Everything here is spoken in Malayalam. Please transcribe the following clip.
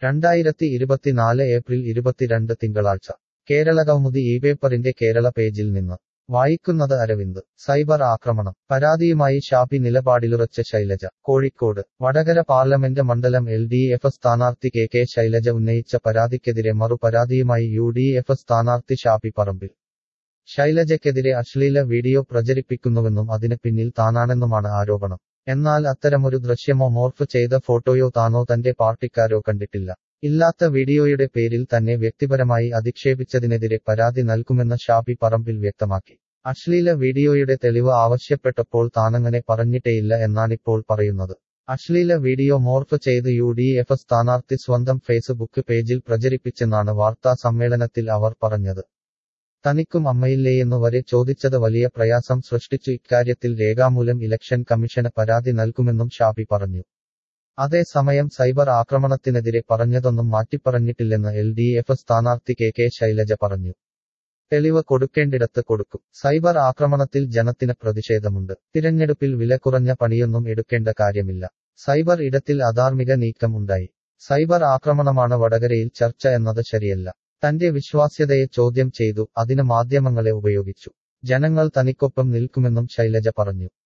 രണ്ടായിരത്തി ഇരുപത്തിനാല് ഏപ്രിൽ ഇരുപത്തിരണ്ട് തിങ്കളാഴ്ച കേരളകൗമുദി ഈ പേപ്പറിന്റെ കേരള പേജിൽ നിന്ന് വായിക്കുന്നത് അരവിന്ദ് സൈബർ ആക്രമണം പരാതിയുമായി ഷാപ്പി നിലപാടിലുറച്ച ശൈലജ കോഴിക്കോട് വടകര പാർലമെന്റ് മണ്ഡലം എൽ ഡി എഫ് സ്ഥാനാർത്ഥി കെ കെ ശൈലജ ഉന്നയിച്ച പരാതിക്കെതിരെ മറുപരാതിയുമായി യു ഡി എഫ് സ്ഥാനാർത്ഥി ഷാപ്പി പറമ്പിൽ ശൈലജയ്ക്കെതിരെ അശ്ലീല വീഡിയോ പ്രചരിപ്പിക്കുന്നുവെന്നും അതിന് പിന്നിൽ താനാണെന്നുമാണ് ആരോപണം എന്നാൽ അത്തരമൊരു ദൃശ്യമോ മോർഫ് ചെയ്ത ഫോട്ടോയോ താനോ തന്റെ പാർട്ടിക്കാരോ കണ്ടിട്ടില്ല ഇല്ലാത്ത വീഡിയോയുടെ പേരിൽ തന്നെ വ്യക്തിപരമായി അധിക്ഷേപിച്ചതിനെതിരെ പരാതി നൽകുമെന്ന് ഷാപ്പി പറമ്പിൽ വ്യക്തമാക്കി അശ്ലീല വീഡിയോയുടെ തെളിവ് ആവശ്യപ്പെട്ടപ്പോൾ താനങ്ങനെ പറഞ്ഞിട്ടേയില്ല എന്നാണിപ്പോൾ പറയുന്നത് അശ്ലീല വീഡിയോ മോർഫ് ചെയ്ത് യു ഡി എഫ് സ്ഥാനാർത്ഥി സ്വന്തം ഫേസ്ബുക്ക് പേജിൽ പ്രചരിപ്പിച്ചെന്നാണ് വാർത്താ സമ്മേളനത്തിൽ അവർ പറഞ്ഞത് തനിക്കും അമ്മയില്ലേയെന്നു വരെ ചോദിച്ചത് വലിയ പ്രയാസം സൃഷ്ടിച്ചു ഇക്കാര്യത്തിൽ രേഖാമൂലം ഇലക്ഷൻ കമ്മീഷന് പരാതി നൽകുമെന്നും ഷാബി പറഞ്ഞു അതേസമയം സൈബർ ആക്രമണത്തിനെതിരെ പറഞ്ഞതൊന്നും മാറ്റിപ്പറഞ്ഞിട്ടില്ലെന്ന് എൽ ഡി എഫ് സ്ഥാനാർത്ഥി കെ കെ ശൈലജ പറഞ്ഞു തെളിവ് കൊടുക്കേണ്ടിടത്ത് കൊടുക്കും സൈബർ ആക്രമണത്തിൽ ജനത്തിന് പ്രതിഷേധമുണ്ട് തിരഞ്ഞെടുപ്പിൽ വില കുറഞ്ഞ പണിയൊന്നും എടുക്കേണ്ട കാര്യമില്ല സൈബർ ഇടത്തിൽ അധാർമിക നീക്കം ഉണ്ടായി സൈബർ ആക്രമണമാണ് വടകരയിൽ ചർച്ച എന്നത് ശരിയല്ല തന്റെ വിശ്വാസ്യതയെ ചോദ്യം ചെയ്തു അതിന് മാധ്യമങ്ങളെ ഉപയോഗിച്ചു ജനങ്ങൾ തനിക്കൊപ്പം നിൽക്കുമെന്നും ശൈലജ പറഞ്ഞു